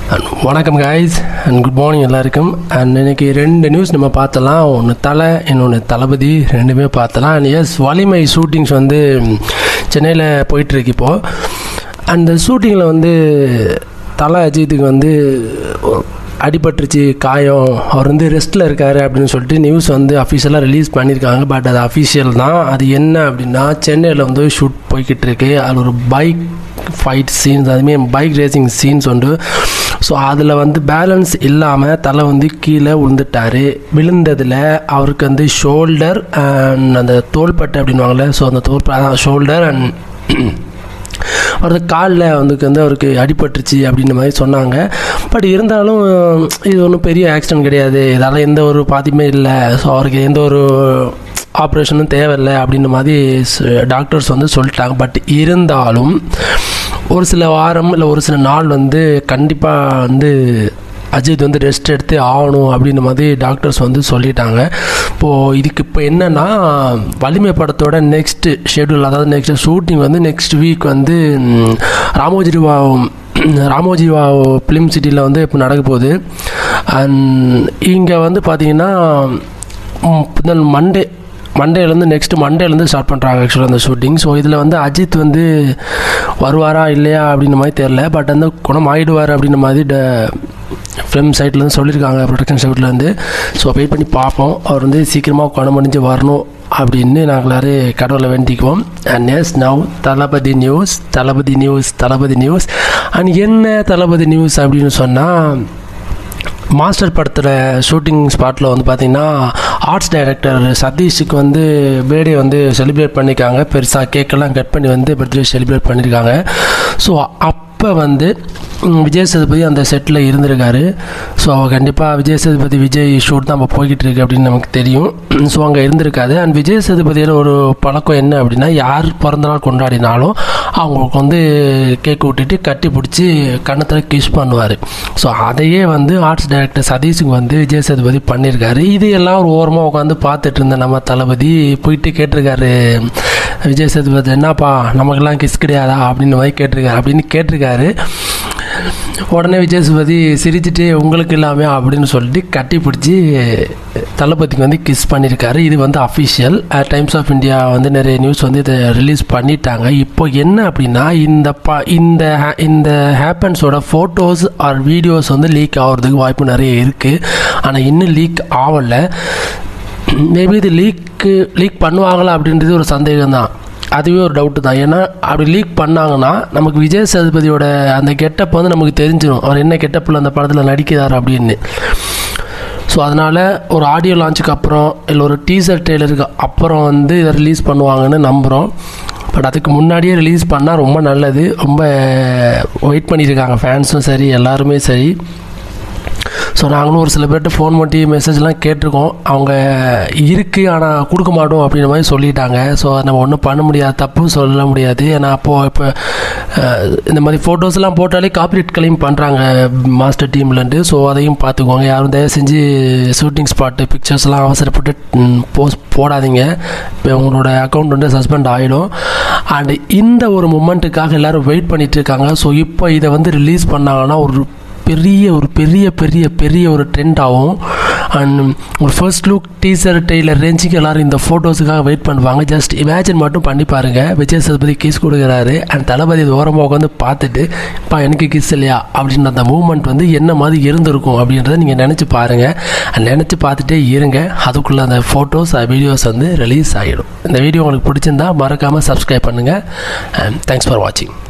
And வணக்கம் guys and good morning எல்லாருக்கும் and இன்னைக்கு ரெண்டு நியூஸ் நம்ம பார்த்தலாம் ஒன்று தலை இன்னொன்று தளபதி ரெண்டுமே பார்த்தலாம் அண்ட் எஸ் வலிமை ஷூட்டிங்ஸ் வந்து சென்னையில் போயிட்டுருக்கு இப்போது அந்த ஷூட்டிங்கில் வந்து தலை அஜித்துக்கு வந்து அடிபட்டுருச்சு காயம் அவர் வந்து ரெஸ்ட்டில் இருக்கார் அப்படின்னு சொல்லிட்டு நியூஸ் வந்து அஃபிஷியலாக ரிலீஸ் பண்ணியிருக்காங்க பட் அது அஃபிஷியல் தான் அது என்ன அப்படின்னா சென்னையில் வந்து ஷூட் போய்கிட்டு இருக்கு அது ஒரு பைக் ஃபைட் சீன்ஸ் அதுமாரி பைக் ரேசிங் சீன்ஸ் உண்டு ஸோ அதில் வந்து பேலன்ஸ் இல்லாமல் தலை வந்து கீழே விழுந்துட்டார் விழுந்ததில் அவருக்கு வந்து ஷோல்டர் அண்ட் அந்த தோள்பட்டை அப்படின்வாங்கள்ல ஸோ அந்த தோள்ப ஷோல்டர் அண்ட் அவரது காலில் வந்துக்கு வந்து அவருக்கு அடிபட்டுருச்சு அப்படின்ற மாதிரி சொன்னாங்க பட் இருந்தாலும் இது ஒன்றும் பெரிய ஆக்சிடென்ட் கிடையாது இதால் எந்த ஒரு பாதிப்புமே இல்லை ஸோ அவருக்கு எந்த ஒரு ஆப்ரேஷனும் தேவையில்லை அப்படின்ற மாதிரி டாக்டர்ஸ் வந்து சொல்லிட்டாங்க பட் இருந்தாலும் ஒரு சில வாரம் இல்லை ஒரு சில நாள் வந்து கண்டிப்பாக வந்து அஜித் வந்து ரெஸ்ட் எடுத்து ஆகணும் அப்படின்ற மாதிரி டாக்டர்ஸ் வந்து சொல்லிட்டாங்க இப்போது இதுக்கு இப்போ என்னென்னா வலிமை படத்தோட நெக்ஸ்ட் ஷெடியூல் அதாவது நெக்ஸ்ட் ஷூட்டிங் வந்து நெக்ஸ்ட் வீக் வந்து ம், ராமோஜிவா ராமோஜிவா ஃபிலிம் சிட்டியில் வந்து இப்போ நடக்க போகுது அண்ட் இங்கே வந்து பார்த்தீங்கன்னா மண்டே மண்டேலேருந்து நெக்ஸ்ட் மண்டேலேருந்து ஸ்டார்ட் பண்ணுறாங்க ஆக்சுவலாக அந்த ஷூட்டிங் ஸோ இதில் வந்து அஜித் வந்து வருவாரா இல்லையா அப்படின்ற மாதிரி தெரில பட் வந்து குணம் ஆகிடுவார் அப்படின்ற மாதிரி ட ஃபிலிம் சைட்லேருந்து சொல்லியிருக்காங்க ப்ரொடக்ஷன் சைட்லேருந்து ஸோ வெயிட் பண்ணி பார்ப்போம் அவர் வந்து சீக்கிரமாக குணம் முடிஞ்சு வரணும் அப்படின்னு நாங்கள் எல்லாரும் கடவுளை வேண்டிக்குவோம் and yes now Thalapathy news Thalapathy news Thalapathy news and என்ன தளபதி நியூஸ் அப்படின்னு சொன்னால் மாஸ்டர் படத்தில் ஷூட்டிங் ஸ்பாட்டில் வந்து பார்த்திங்கன்னா ஆர்ட்ஸ் டைரக்டர் சதீஷுக்கு வந்து பேர்டே வந்து செலிப்ரேட் பண்ணியிருக்காங்க பெருசாக கேக்கெல்லாம் கட் பண்ணி வந்து பர்த்டே செலிப்ரேட் பண்ணியிருக்காங்க ஸோ அப்போ வந்து ம், விஜய் சேதுபதி அந்த செட்டில் இருந்திருக்காரு ஸோ கண்டிப்பாக விஜய் சேதுபதி விஜய் ஷூட் தான் இப்போ போய்கிட்டு இருக்கு அப்படின்னு நமக்கு தெரியும் ஸோ அங்கே இருந்திருக்காது அண்ட் விஜய் சேதுபதியில் ஒரு பழக்கம் என்ன அப்படின்னா யார் பிறந்த நாள் கொண்டாடினாலும் அவங்களுக்கு வந்து கேக் விட்டுட்டு கட்டி பிடிச்சி கன்னத்தில் கிஸ் பண்ணுவார் ஸோ அதையே வந்து ஆர்ட்ஸ் டைரக்டர் சதீஷுக்கு வந்து விஜய் சேதுபதி பண்ணியிருக்காரு இது எல்லாம் ஒரு ஓரமாக உட்காந்து பார்த்துட்டு இருந்த நம்ம தளபதி போயிட்டு கேட்டிருக்காரு விஜய் சேதுபதி என்னப்பா நமக்கெல்லாம் கிஸ் கிடையாதா அப்படின்னு மாதிரி கேட்டிருக்காரு அப்படின்னு கேட்டிருக்காரு உடனே விஜய் சேதுபதி சிரிச்சிட்டு உங்களுக்கு இல்லாமே அப்படின்னு சொல்லிட்டு கட்டி பிடிச்சி தளபதிக்கு வந்து கிஸ் பண்ணியிருக்காரு இது வந்து அஃபிஷியல் டைம்ஸ் ஆஃப் இந்தியா வந்து நிறைய நியூஸ் வந்து இதை ரிலீஸ் பண்ணிட்டாங்க இப்போ என்ன அப்படின்னா இந்த ப இந்த ha- இந்த ஹேப்பன்ஸோட ஃபோட்டோஸ் ஆர் வீடியோஸ் வந்து லீக் ஆகிறதுக்கு வாய்ப்பு நிறைய இருக்குது ஆனால் இன்னும் லீக் ஆகலை மேபி இது லீக்கு லீக் பண்ணுவாங்களா அப்படின்றது ஒரு சந்தேகம் தான் அதுவே ஒரு டவுட்டு தான் ஏன்னா அப்படி லீக் பண்ணாங்கன்னா நமக்கு விஜய் சேதுபதியோட அந்த கெட்டப் வந்து நமக்கு தெரிஞ்சிடும் அவர் என்ன கெட்டப்பில் அந்த படத்தில் நடிக்கிறார் அப்படின்னு ஸோ அதனால் ஒரு ஆடியோ லான்ச்சுக்கு அப்புறம் இல்லை ஒரு டீசர் ட்ரெய்லருக்கு அப்புறம் வந்து இதை ரிலீஸ் பண்ணுவாங்கன்னு நம்புகிறோம் பட் அதுக்கு முன்னாடியே ரிலீஸ் பண்ணால் ரொம்ப நல்லது ரொம்ப வெயிட் பண்ணியிருக்காங்க ஃபேன்ஸும் சரி எல்லாருமே சரி ஸோ நாங்களும் ஒரு சில பேர்கிட்ட ஃபோன் பண்ணி மெசேஜ்லாம் கேட்டிருக்கோம் அவங்க இருக்குது ஆனால் கொடுக்க மாட்டோம் அப்படின்ற மாதிரி சொல்லிட்டாங்க ஸோ நம்ம ஒன்றும் பண்ண முடியாது தப்பும் சொல்ல முடியாது ஏன்னா அப்போது இப்போ அஹ், இந்த மாதிரி ஃபோட்டோஸ்லாம் போட்டாலே காப்பிரைட் கிளைம் பண்ணுறாங்க மாஸ்டர் டீம்லேருந்து ஸோ அதையும் பார்த்துக்கோங்க யாரும் தயவு செஞ்சு ஷூட்டிங் ஸ்பாட்டு பிக்சர்ஸ்லாம் அவசரப்பட்டு போஸ்ட் போடாதீங்க இப்போ உங்களோட அக்கௌண்ட் வந்து சஸ்பெண்ட் ஆகிடும் அண்ட் இந்த ஒரு மூமெண்ட்டுக்காக எல்லோரும் வெயிட் பண்ணிட்டு இருக்காங்க ஸோ இப்போ இதை வந்து ரிலீஸ் பண்ணாங்கன்னா ஒரு பெரிய ஒரு பெரிய பெரிய பெரிய ஒரு ட்ரெண்ட் ஆகும் அண்ட் ஒரு ஃபர்ஸ்ட் லுக் டீசர் டெய்லர் ரேஞ்சுக்கு எல்லாரும் இந்த ஃபோட்டோஸுக்காக வெயிட் பண்ணுவாங்க ஜஸ்ட் இமேஜின் மட்டும் பண்ணி பாருங்கள் விஜய் சேதுபதி கிஸ் கொடுக்குறாரு அண்ட் தளபதி இது ஓரமாக உட்காந்து பார்த்துட்டு பா எனக்கு கிஸ் இல்லையா அப்படின்ற அந்த மூமெண்ட் வந்து என்ன மாதிரி இருந்திருக்கும் அப்படின்றத நீங்கள் நினச்சி பாருங்கள் நினச்சி பார்த்துட்டே இருங்க அதுக்குள்ளே அந்த ஃபோட்டோஸ் வீடியோஸ் வந்து ரிலீஸ் ஆகிடும் இந்த வீடியோ உங்களுக்கு பிடிச்சிருந்தா மறக்காமல் சப்ஸ்கிரைப் பண்ணுங்கள் அண்ட் தேங்க்ஸ் ஃபார் வாட்சிங்